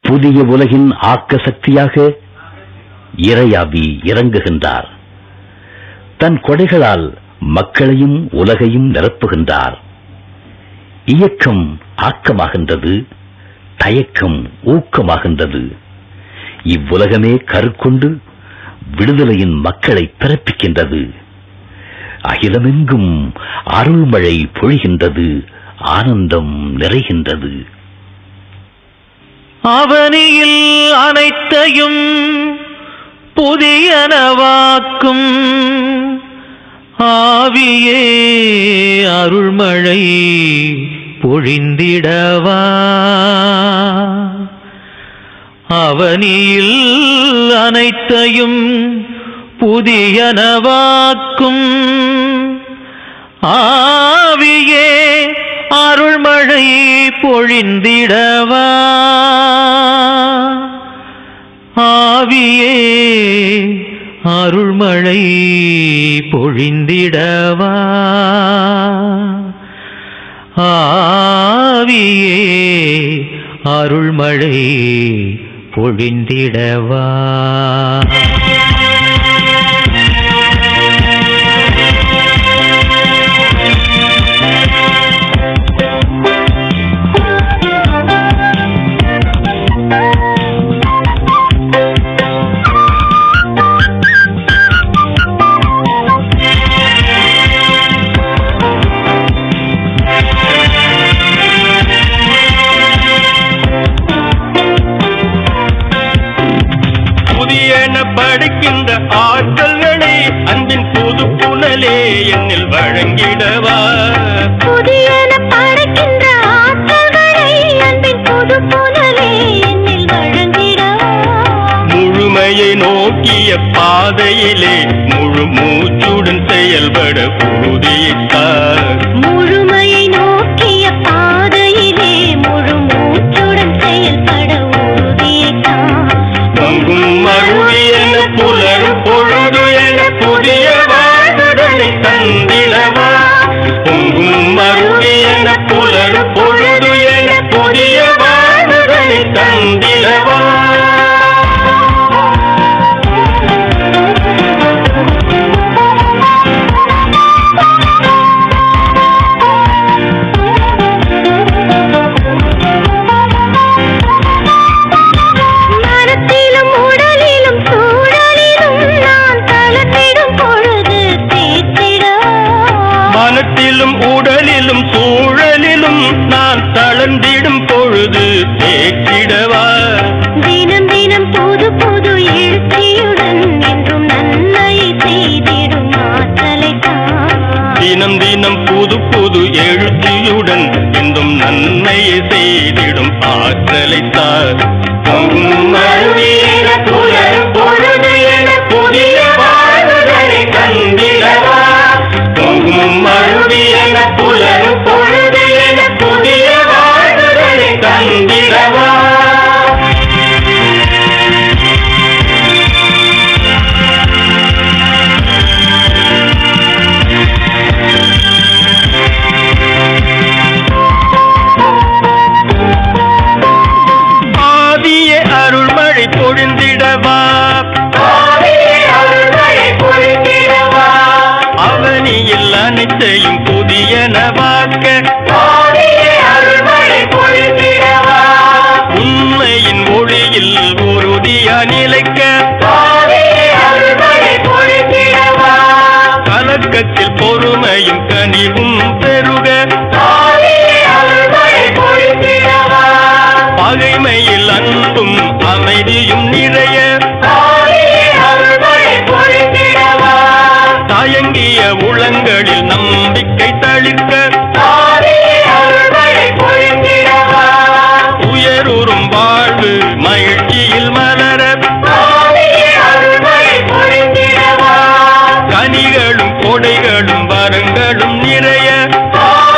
புதிய உலகின் ஆக்க சக்தியாக இறையாவி இறங்குகின்றார் தன் கொடைகளால் மக்களையும் உலகையும் நிரப்புகின்றார் இயக்கம் ஆக்கமாகின்றது தயக்கம் ஊக்கமாகின்றது இவ்வுலகமே கருக்கொண்டு விடுதலையின் மக்களை பிறப்பிக்கின்றது அகிலமெங்கும் அருள்மழை பொழிகின்றது ஆனந்தம் நிறைகின்றது அவனியில் அனைத்தையும் புதியனவாக்கும் ஆவியே அருள்மழை பொழிந்திடவா அவனியில் அனைத்தையும் புதியனவாக்கும் ஆவியே அருள்மழை பொழிந்திடவா ஆவியே அருள்மழை பொழிந்திடவா ஆவியே அருள்மழை பொழிந்திடவா புதியன படைக்கின்ற ஆற்றல்களை அன்பின் புது புனலே என்னில் வழங்கிடவா புதியன படைக்கின்ற ஆற்றல்களை அன்பின் புது புனலே என்னில் வழங்கிடவா முழுமையை நோக்கிய பாதையிலே முழு மூச்சுடன் செயல்பட உறுதியிட்டார் முழுமையை நோக்கிய பாதையிலே முழு மூச்சுடன் செயல்பட உறுதியேற்றார் பொங்கும் மருவி என புலரும் பொழுது என புதிய வாழ்வுடனை தந்திடவா பொங்கும் மருவி என புலரும் பொழுது என புதிய வாழ்வுடனை தந்திடவா மனத்திலும் உடலிலும் சூழலிலும் நான் தளர்ந்திடும் பொழுது தேற்றிடவா மனத்திலும் உடலிலும் சூழலிலும் நான் தளர்ந்திடும் பொழுது தேக்கிடவா தினம் தினம் புது புது எழுச்சியுடன் என்றும் நன்மையை செய்திடும் ஆற்றலை தான் தினம் தினம் புது புது எழுச்சியுடன் இன்றும் நன்மையை செய்திடும் ஆற்றலை தார் பொங்கும் அருவி என புலரும் பொழுது என புதிய வாழ்வுகளை கண்டிடவா பொங்கும் அருவி என புலரும் பொழுது என புதிய வாழ்வுகளை கண்டிடவா ஆதிய அருள்மழை பொழிந்திடவா அவனியில் அனைத்தையும் புதிய நவாக்க உண்மையின் ஒளியில் உறுதியா நிலைக்க கலக்கத்தில் பொறுமையும் கனிவும் பெருக பகைமையில் அன்பும் அமைதியும் நிறைய தயங்கிய உளங்களில் நம்பிக்கை தளிர்க்க உயருறும் வாழ்வு மகிழ்ச்சியில் மலர கனிகளும் கொடைகளும் வரங்களும் நிறைய